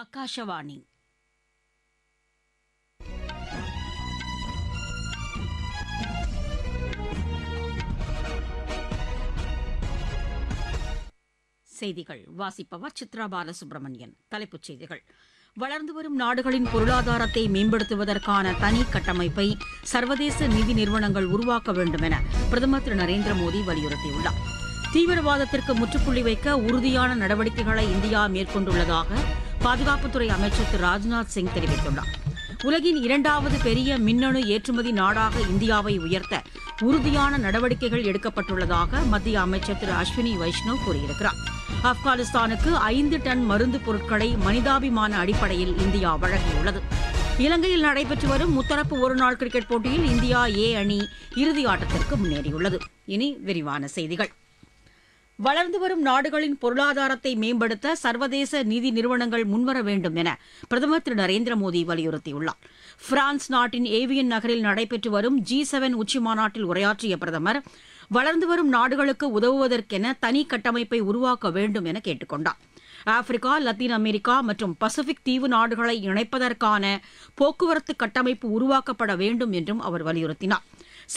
ಆಕಾಶವಾಣಿ செய்திகள் வாசிப்பவர் சித்ரா பாலசுப்ரமணியன் தலைப்புச் செய்திகள் வளர்ந்து வரும் நாடுகளின் பொருளாதாரத்தை மேம்படுத்துவதற்கான தனி கட்டமைப்பை சர்வதேச நிதி நிறுவனங்கள் உருவாக்க வேண்டும் என பிரதமர் திரு நரேந்திர மோடி வலியுறுத்தியுள்ளார் தீவிரவாதத்திற்கு முற்றுப்புள்ளி வைக்க உறுதியான நடவடிக்கைகளை இந்தியா மேற்கொண்டுள்ளதாக பாதுகாப்புத்துறை அமைச்சர் திரு ராஜ்நாத் சிங் தெரிவித்துள்ளார் உலகின் இரண்டாவது பெரிய மின்னணு ஏற்றுமதி நாடாக இந்தியாவை உயர்த்த உறுதியான நடவடிக்கைகள் எடுக்கப்பட்டுள்ளதாக மத்திய அமைச்சர் திரு அஸ்வினி வைஷ்ணவ் கூறியிருக்கிறார் ஆப்கானிஸ்தானுக்கு ஐந்து டன் மருந்து பொருட்களை மனிதாபிமான அடிப்படையில் இந்தியா வழங்கியுள்ளது இலங்கையில் நடைபெற்று வரும் முத்தரப்பு ஒருநாள் கிரிக்கெட் போட்டியில் இந்தியா ஏ அணி இறுதி ஆட்டத்திற்கு முன்னேறியுள்ளது இனி விரிவான செய்திகள் வளர்ந்து வரும் நாடுகளின் பொருளாதாரத்தை மேம்படுத்த சர்வதேச நிதி நிறுவனங்கள் முன்வர வேண்டும் என பிரதமர் திரு நரேந்திர மோடி வலியுறுத்தியுள்ளார் பிரான்ஸ் நாட்டின் ஏவியன் நகரில் நடைபெற்று வரும் ஜி செவன் உச்சி மாநாட்டில் உரையாற்றிய பிரதமர் வளர்ந்து வரும் நாடுகளுக்கு உதவுவதற்கென தனி கட்டமைப்பை உருவாக்க வேண்டும் என கேட்டுக் கொண்டார் ஆப்பிரிக்கா லத்தீன் அமெரிக்கா மற்றும் பசிபிக் தீவு நாடுகளை இணைப்பதற்கான போக்குவரத்து கட்டமைப்பு உருவாக்கப்பட வேண்டும் என்றும் அவர் வலியுறுத்தினார்